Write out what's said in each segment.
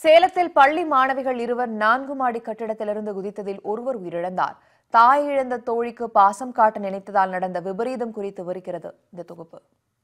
சேலத்தில் பள்ளி மாணவிகள் இருவர் நான்கு மாடி கட்டிடத்திலிருந்து குதித்ததில் ஒருவர் உயிரிழந்தார் தாய் இழந்த தோழிக்கு பாசம் காட்ட நினைத்ததால் நடந்த விபரீதம் குறித்து விவரிக்கிறது இந்த தொகுப்பு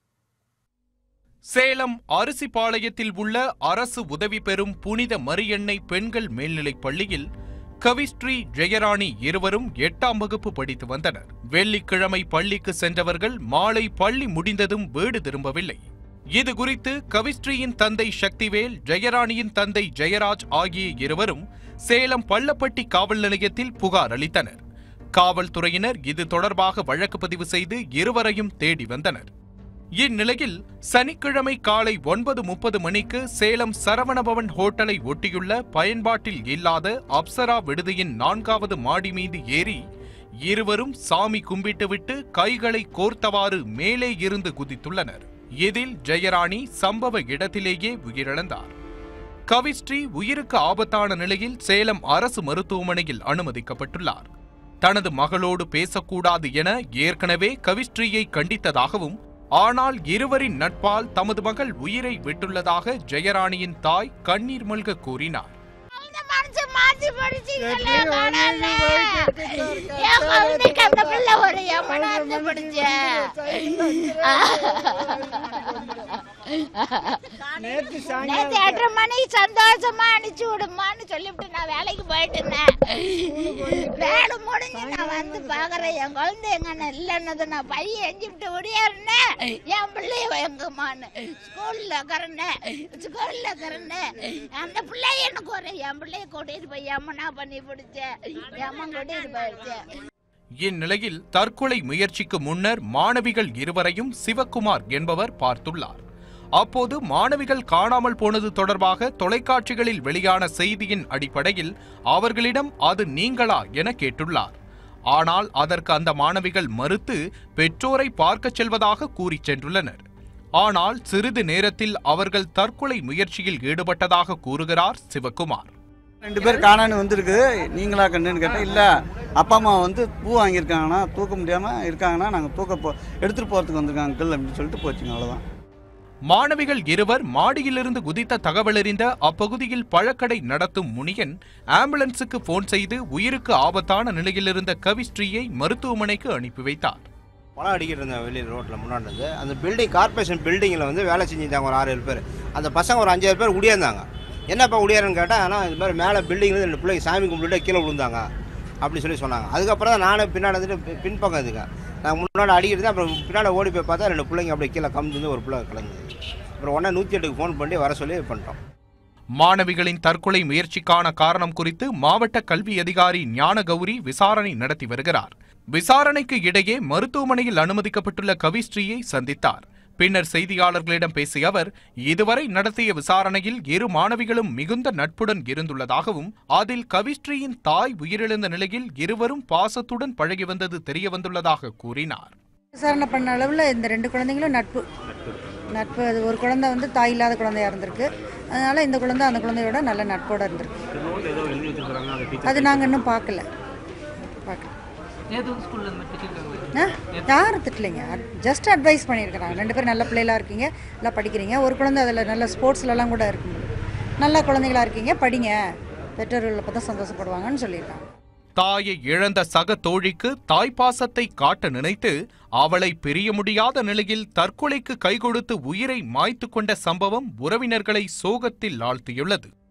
சேலம் அரிசிபாளையத்தில் உள்ள அரசு உதவி பெறும் புனித மரியன்னை பெண்கள் மேல்நிலைப் பள்ளியில் கவிஸ்ரீ ஜெயராணி இருவரும் எட்டாம் வகுப்பு படித்து வந்தனர் வெள்ளிக்கிழமை பள்ளிக்கு சென்றவர்கள் மாலை பள்ளி முடிந்ததும் வீடு திரும்பவில்லை இது குறித்து கவிஸ்ரீயின் தந்தை சக்திவேல் ஜெயராணியின் தந்தை ஜெயராஜ் ஆகிய இருவரும் சேலம் பள்ளப்பட்டி காவல் நிலையத்தில் புகார் அளித்தனர் காவல்துறையினர் இது தொடர்பாக வழக்கு பதிவு செய்து இருவரையும் தேடி வந்தனர் இந்நிலையில் சனிக்கிழமை காலை ஒன்பது முப்பது மணிக்கு சேலம் சரவணபவன் ஹோட்டலை ஒட்டியுள்ள பயன்பாட்டில் இல்லாத அப்சரா விடுதியின் நான்காவது மாடி மீது ஏறி இருவரும் சாமி கும்பிட்டுவிட்டு கைகளை கோர்த்தவாறு மேலே இருந்து குதித்துள்ளனர் இதில் ஜெயராணி சம்பவ இடத்திலேயே உயிரிழந்தார் கவிஸ்ரீ உயிருக்கு ஆபத்தான நிலையில் சேலம் அரசு மருத்துவமனையில் அனுமதிக்கப்பட்டுள்ளார் தனது மகளோடு பேசக்கூடாது என ஏற்கனவே கவிஸ்ரீயை கண்டித்ததாகவும் ஆனால் இருவரின் நட்பால் தமது மகள் உயிரை விட்டுள்ளதாக ஜெயராணியின் தாய் கண்ணீர் மல்க கூறினார் இந்த மனுஷன் மாத்தி படிச்சீங்கல்ல, கடவுளே. என் குழந்தைக்கு அந்த பிள்ளை ஒரு எமனாந்து படிச்ச. நேற்று நேத்து எட்டரை மணிக்கு சந்தோஷமா அனுப்பிச்சு விடுமான்னு சொல்லிவிட்டு நான் வேலைக்கு போயிட்டு இருந்தேன் வேலை முடிஞ்சு நான் வந்து பாக்குறேன் என் குழந்தை எங்க இல்லைன்னது நான் பையன் எஞ்சிவிட்டு ஓடியாருனேன் என் பிள்ளைய எங்கம்மான்னு ஸ்கூல்ல இருக்கிறேன் ஸ்கூல்ல இருக்கிறேன் அந்த பிள்ளைய எனக்கு ஒரு என் பிள்ளைய கூட்டிட்டு போய் எம்மனா பண்ணி பிடிச்சேன் எம்மன் கூட்டிட்டு போயிடுச்சேன் இந்நிலையில் தற்கொலை முயற்சிக்கு முன்னர் மாணவிகள் இருவரையும் சிவக்குமார் என்பவர் பார்த்துள்ளார் அப்போது மாணவிகள் காணாமல் போனது தொடர்பாக தொலைக்காட்சிகளில் வெளியான செய்தியின் அடிப்படையில் அவர்களிடம் அது நீங்களா என கேட்டுள்ளார் ஆனால் அதற்கு அந்த மாணவிகள் மறுத்து பெற்றோரை பார்க்கச் செல்வதாக கூறிச் சென்றுள்ளனர் ஆனால் சிறிது நேரத்தில் அவர்கள் தற்கொலை முயற்சியில் ஈடுபட்டதாக கூறுகிறார் சிவக்குமார் ரெண்டு பேர் காணான்னு வந்திருக்கு நீங்களா கண்டுன்னு கேட்டேன் இல்லை அப்பா அம்மா வந்து பூ வாங்கியிருக்காங்கன்னா தூக்க முடியாமல் இருக்காங்கன்னா நாங்கள் தூக்க போ எடுத்துகிட்டு போகிறதுக்கு வந்திருக்காங்க அங்கிள் அப்படின்னு சொல்லிட்டு போச்சுங்க அவ்வளோதான் மாணவிகள் இருவர் மாடியிலிருந்து குதித்த தகவலறிந்த அப்பகுதியில் பழக்கடை நடத்தும் முனியன் ஆம்புலன்ஸுக்கு போன் செய்து உயிருக்கு ஆபத்தான நிலையில் இருந்த கவிஸ்ரீயை மருத்துவமனைக்கு அனுப்பி வைத்தார் பழம் அடிக்கிட்டு இருந்தேன் வெளியில் ரோட்டில் முன்னாடி இருந்து அந்த பில்டிங் கார்பரேஷன் பில்டிங்கில் வந்து வேலை செஞ்சுருந்தாங்க ஒரு ஆறு ஏழு பேர் அந்த பசங்க ஒரு அஞ்சாறு பேர் உடையாந்தாங்க என்னப்பா உடையாருன்னு கேட்டால் ஆனால் இது மாதிரி மேலே பில்டிங்லேருந்து ரெண்டு பிள்ளைங்க சாமி கும்பிட்டுட்டு கீழே விழுந்தாங்க அப்படி சொல்லி சொன்னாங்க அதுக்கப்புறம் தான் நானே பின்னாடி வந்துட்டு பி- பின்பக்கம் இதுங்க நான் முன்னாடி அடிக்கிறது அப்புறம் பின்னாடி ஓடி போய் பார்த்தா ரெண்டு பிள்ளைங்க அப்படியே கீழே கம்மிருந்து ஒரு பிள்ளை கலந்தது அப்புறம் உடனே நூற்றி எட்டுக்கு ஃபோன் பண்ணி வர சொல்லி பண்ணிட்டோம் மாணவிகளின் தற்கொலை முயற்சிக்கான காரணம் குறித்து மாவட்ட கல்வி அதிகாரி ஞானகௌரி விசாரணை நடத்தி வருகிறார் விசாரணைக்கு இடையே மருத்துவமனையில் அனுமதிக்கப்பட்டுள்ள கவிஸ்ரீயை சந்தித்தார் பின்னர் செய்தியாளர்களிடம் பேசிய அவர் இதுவரை நடத்திய விசாரணையில் இரு மாணவிகளும் மிகுந்த நட்புடன் இருந்துள்ளதாகவும் அதில் கவிஸ்ரீயின் தாய் உயிரிழந்த நிலையில் இருவரும் பாசத்துடன் பழகி வந்தது தெரியவந்துள்ளதாக கூறினார் விசாரணை பண்ண அளவில் இந்த ரெண்டு குழந்தைங்களும் நட்பு நட்பு அது ஒரு குழந்தை வந்து தாய் இல்லாத குழந்தையா இருந்திருக்கு அதனால இந்த குழந்தை அந்த குழந்தையோட நல்ல நட்போட இருந்திருக்கு அது நாங்கள் இன்னும் பார்க்கல பார்க்கல ஆ யாரும் திட்டலைங்க ஜஸ்ட் அட்வைஸ் பண்ணியிருக்கிறாங்க ரெண்டு பேரும் நல்ல பிள்ளைகளாக இருக்கீங்க நல்லா படிக்கிறீங்க ஒரு குழந்தை அதில் நல்ல ஸ்போர்ட்ஸ்லலாம் கூட இருக்கு நல்ல குழந்தைகளா இருக்கீங்க படிங்க பெற்றோர்கள் அப்போ தான் சந்தோஷப்படுவாங்கன்னு சொல்லியிருக்காங்க தாயை இழந்த சக தோழிக்கு தாய்ப்பாசத்தை காட்ட நினைத்து அவளை பிரிய முடியாத நிலையில் தற்கொலைக்கு கைகொடுத்து உயிரை மாய்த்து கொண்ட சம்பவம் உறவினர்களை சோகத்தில் ஆழ்த்தியுள்ளது